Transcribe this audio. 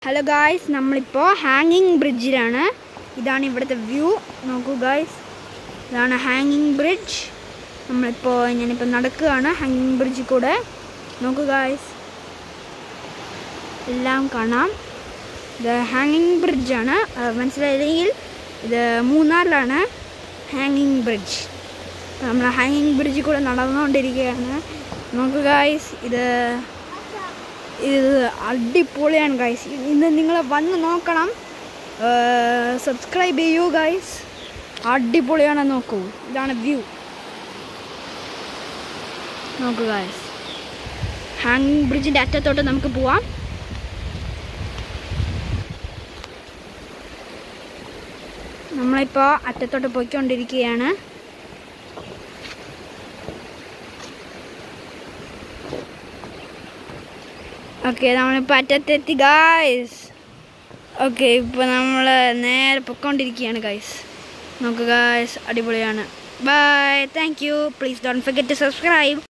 hello guys നമ്മളിപ്പോൾ ഹാങ്ങിങ് ബ്രിഡ്ജിലാണ് ഇതാണ് ഇവിടുത്തെ വ്യൂ നോക്കൂ ഗായ്സ് ഇതാണ് ഹാങ്ങിങ് ബ്രിഡ്ജ് നമ്മളിപ്പോൾ ഞാനിപ്പോൾ നടക്കുകയാണ് ഹാങ്ങിങ് ബ്രിഡ്ജിൽ കൂടെ നോക്കൂ ഗായ്സ് എല്ലാം കാണാം ഇത് ഹാങ്ങിങ് ബ്രിഡ്ജാണ് മനസ്സിലായില്ലെങ്കിൽ ഇത് മൂന്നാറിലാണ് ഹാങ്ങിങ് ബ്രിഡ്ജ് നമ്മൾ ഹാങ്ങിങ് ബ്രിഡ്ജിൽ കൂടെ നടന്നുകൊണ്ടിരിക്കുകയാണ് നോക്കൂ ഗായ്സ് ഇത് ഇത് അടിപൊളിയാണ് ഗൈസ് ഇന്ന് നിങ്ങൾ വന്ന് നോക്കണം സബ്സ്ക്രൈബ് ചെയ്യൂ ഗൈസ് അടിപൊളിയാണ് നോക്കൂ ഇതാണ് വ്യൂ നോക്കൂ ഗൈസ് ഹാങ്ങിങ് ബ്രിഡ്ജിൻ്റെ അറ്റത്തോട്ട് നമുക്ക് പോവാം നമ്മളിപ്പോൾ അറ്റത്തോട്ട് പോയിക്കൊണ്ടിരിക്കുകയാണ് ഓക്കെ നമ്മളിപ്പോൾ അറ്റത്തെത്തി ഗായ്സ് ഓക്കെ ഇപ്പോൾ നമ്മൾ നേരെ പൊയ്ക്കൊണ്ടിരിക്കുകയാണ് ഗായ്സ് നോക്കുക ഗായ്സ് അടിപൊളിയാണ് bye thank you please don't forget to subscribe